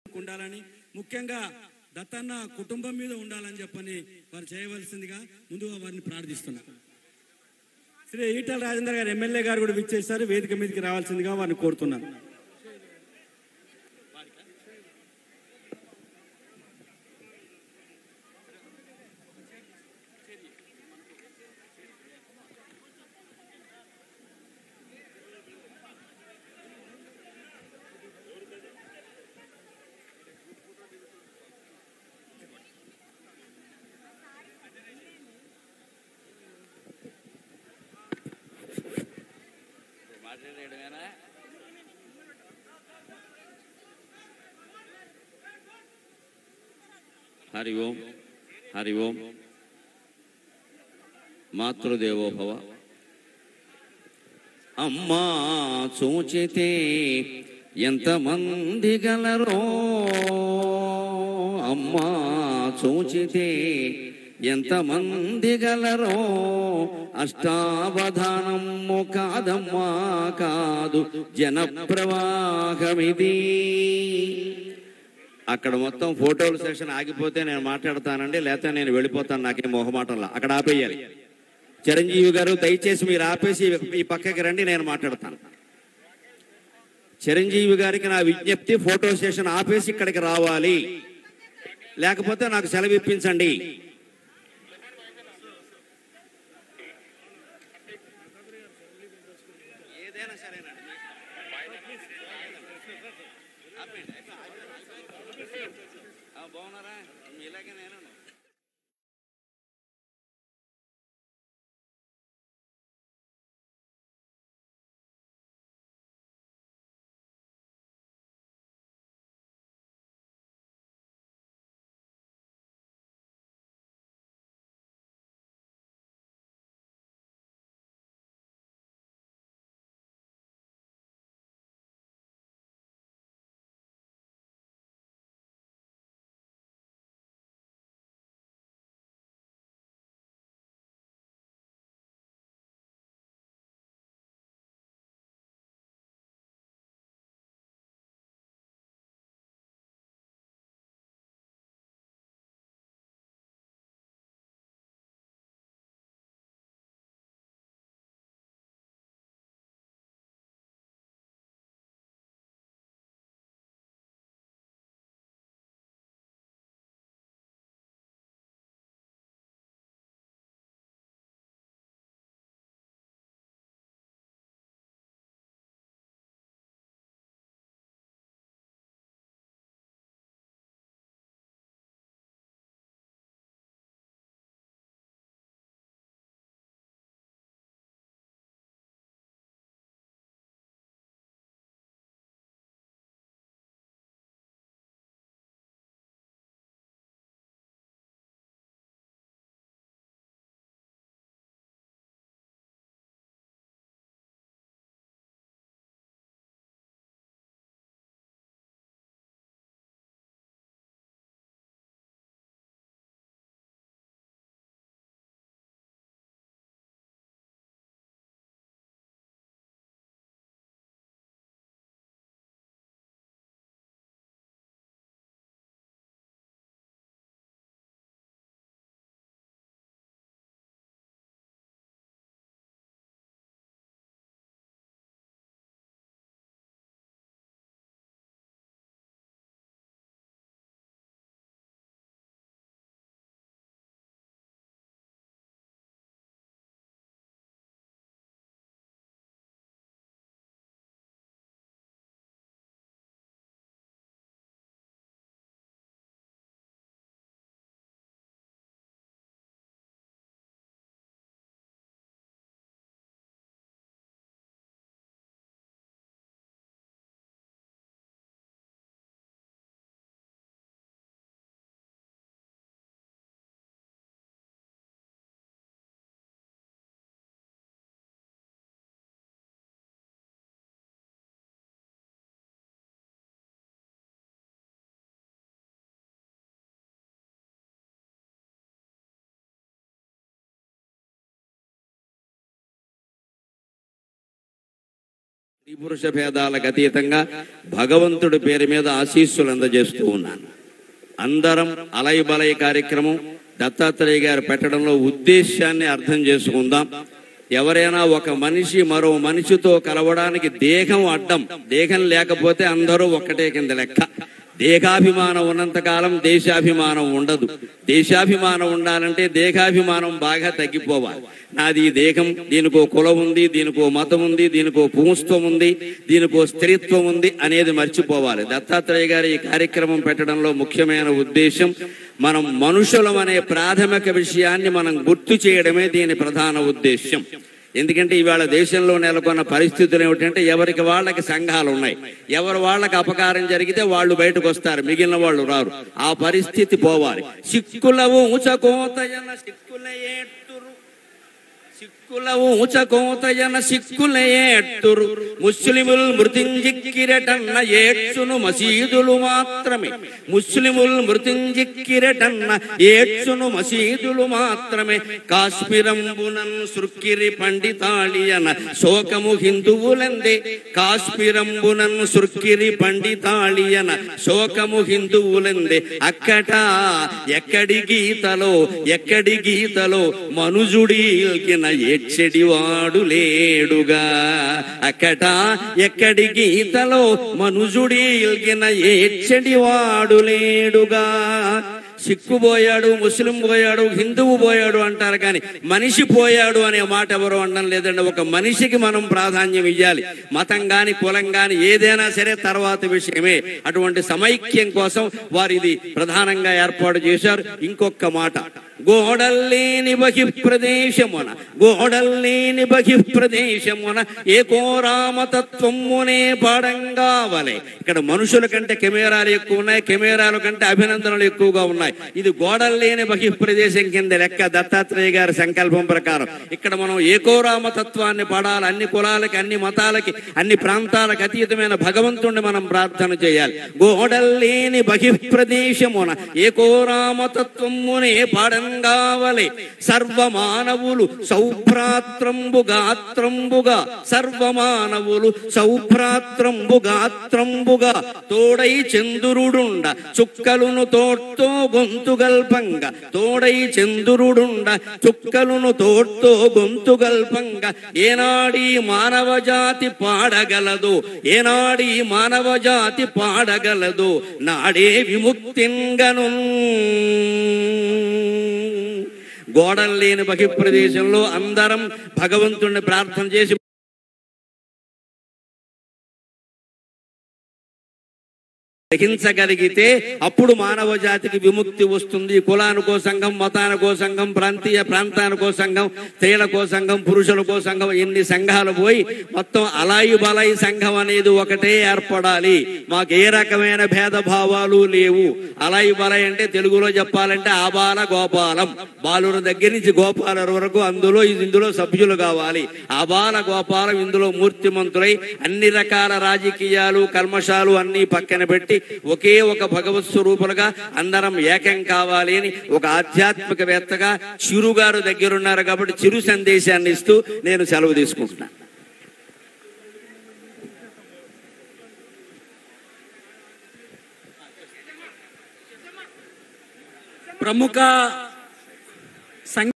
ఉండాలని ముఖ్యంగా దత్తన్న కుటుంబం మీద ఉండాలని చెప్పని వారు చేయవలసిందిగా ముందుగా వారిని ప్రార్థిస్తున్నారు శ్రీ ఈటల రాజేందర్ గారు ఎమ్మెల్యే గారు కూడా విచ్చేస్తారు వేదిక మీదకి రావాల్సిందిగా వారిని కోరుతున్నాను మాట్లాడేయడమేనా హరి ఓం హరి ఓం మాతృదేవోభవ అమ్మా చూచితే ఎంతమంది గలరో అమ్మా చూచితే ఎంతమంది గలరో అష్టావధానము కాదమ్మా కాదు జన ప్రవాహమిది అక్కడ మొత్తం ఫోటోల సెషన్ ఆగిపోతే నేను మాట్లాడతానండి లేకపోతే నేను వెళ్ళిపోతాను నాకేం మొహమాటంలా అక్కడ ఆపేయాలి చిరంజీవి గారు దయచేసి మీరు ఆపేసి ఈ పక్కకి రండి నేను మాట్లాడతాను చిరంజీవి గారికి నా విజ్ఞప్తి ఫోటో సెషన్ ఆపేసి ఇక్కడికి రావాలి లేకపోతే నాకు సెలవు ఇప్పించండి ఏదైనా సరేనండి బాగున్నారా ఇలాగే నేను స్త్రీ పురుష భేదాలకు అతీతంగా భగవంతుడి పేరు మీద ఆశీస్సులు అందజేస్తూ ఉన్నాను అందరం అలయ బలయ కార్యక్రమం దత్తాత్రేయ గారు పెట్టడంలో ఉద్దేశాన్ని అర్థం చేసుకుందాం ఎవరైనా ఒక మనిషి మరో మనిషితో కలవడానికి దేహం అడ్డం దేహం లేకపోతే అందరూ ఒక్కటే కింద లెక్క దేహాభిమానం ఉన్నంతకాలం దేశాభిమానం ఉండదు దేశాభిమానం ఉండాలంటే దేహాభిమానం బాగా తగ్గిపోవాలి నాది ఈ దేహం దీనికో కులం ఉంది దీనికో మతం ఉంది దీనికో పుంస్త్వం ఉంది దీనికో స్త్రీత్వం ఉంది అనేది మర్చిపోవాలి దత్తాత్రేయ గారి ఈ కార్యక్రమం పెట్టడంలో ముఖ్యమైన ఉద్దేశం మనం మనుషులం అనే ప్రాథమిక విషయాన్ని మనం గుర్తు చేయడమే దీని ప్రధాన ఉద్దేశం ఎందుకంటే ఇవాళ దేశంలో నెలకొన్న పరిస్థితులు ఏమిటంటే ఎవరికి వాళ్ళకి సంఘాలు ఉన్నాయి ఎవరు వాళ్ళకి అపకారం జరిగితే వాళ్ళు బయటకు వస్తారు మిగిలిన వాళ్ళు రారు ఆ పరిస్థితి పోవాలి సిక్కులవు ఊచకోతయన సిక్కుల ఏట్టురు సిక్కుల ఊచకోతయన సిక్కుల ఏట్టురు ముస్లిముల్ మృతింజిక్కిరటన్న ఏడ్చును మసీదులు మాత్రమే ముస్లిముల్ మృతింజిక్కిరటన్న ఏడ్చును మసీదులు మాత్రమే కాశ్మీరంబునన్ సృక్కిరి పండితాళియన శోకము హిందువులందే కాశ్మీరంబునన్ సృక్కిరి పండితాళియన శోకము హిందువులందే అక్కట ఎక్కడి గీతలో ఎక్కడి గీతలో మనుజుడీల్కిన ఏడ్చెడివాడు లేడుగా అక్కట ఎక్కడి గీతలో మనుజుడీల్కిన ఏడ్చెడివాడు లేడుగా సిక్కు పోయాడు ముస్లిం పోయాడు హిందువు పోయాడు అంటారు కానీ మనిషి పోయాడు అనే మాట ఎవరు అనడం లేదండి ఒక మనిషికి మనం ప్రాధాన్యం ఇవ్వాలి మతం గాని కులం గాని ఏదైనా సరే తర్వాత విషయమే అటువంటి సమైక్యం కోసం వారు ఇది ప్రధానంగా ఏర్పాటు చేశారు ఇంకొక మాట గోడల్లేని బహి ప్రదేశమున గోడల్లేని బహి ప్రదేశమున ఏకో రామతత్వమునే పాడంగావలే ఇక్కడ మనుషుల కంటే కెమెరాలు ఎక్కువ ఉన్నాయి కెమెరాల కంటే అభినందనలు ఎక్కువగా ఉన్నాయి ఇది గోడల్లేని బహి ప్రదేశం కింద లెక్క దత్తాత్రేయ గారి సంకల్పం ప్రకారం ఇక్కడ మనం ఏకో రామతత్వాన్ని పాడాలి అన్ని కులాలకి అన్ని మతాలకి అన్ని ప్రాంతాలకు అతీతమైన భగవంతుణ్ణి మనం ప్రార్థన చేయాలి గోడల్లేని బహి ప్రదేశమున ఏకో రామతత్వమునే పాడంగావలే సర్వమానవులు సౌభ్రాత్రంబు గాత్రంబుగా సర్వమానవులు సౌభ్రాత్రంబు గాత్రంబుగా తోడై చంద్రుడుండ చుక్కలును తోడ్తో గొంతుగల్పంగా తోడై చంద్రుడుండ చుక్కలును తోడ్తో గొంతుగల్పంగా ఏనాడి మానవ జాతి పాడగలదు ఏనాడి మానవ జాతి పాడగలదు నాడే విముక్తింగను గోడలు లేని బహి ప్రదేశంలో అందరం భగవంతుణ్ణి ప్రార్థన చేసి గ్రహించగలిగితే అప్పుడు మానవ జాతికి విముక్తి వస్తుంది కులానికో సంఘం మతానికో సంఘం ప్రాంతీయ ప్రాంతానికో సంఘం స్త్రీలకో సంఘం పురుషులకో సంఘం ఎన్ని సంఘాలు పోయి మొత్తం అలాయి బలాయి సంఘం అనేది ఒకటే ఏర్పడాలి మాకు ఏ రకమైన భేదభావాలు లేవు అలాయి బలాయి అంటే తెలుగులో చెప్పాలంటే ఆబాల గోపాలం బాలుల దగ్గర నుంచి గోపాల వరకు అందులో ఇందులో సభ్యులు కావాలి ఆబాల గోపాలం ఇందులో మూర్తిమంతులై అన్ని రకాల రాజకీయాలు కల్మషాలు అన్ని పక్కన పెట్టి ఒకే ఒక భగవత్ స్వరూపులుగా అందరం ఏకం కావాలి అని ఒక ఆధ్యాత్మికవేత్తగా చిరు గారు దగ్గరున్నారు కాబట్టి చిరు సందేశాన్ని ఇస్తూ నేను సెలవు తీసుకుంటున్నాను ప్రముఖ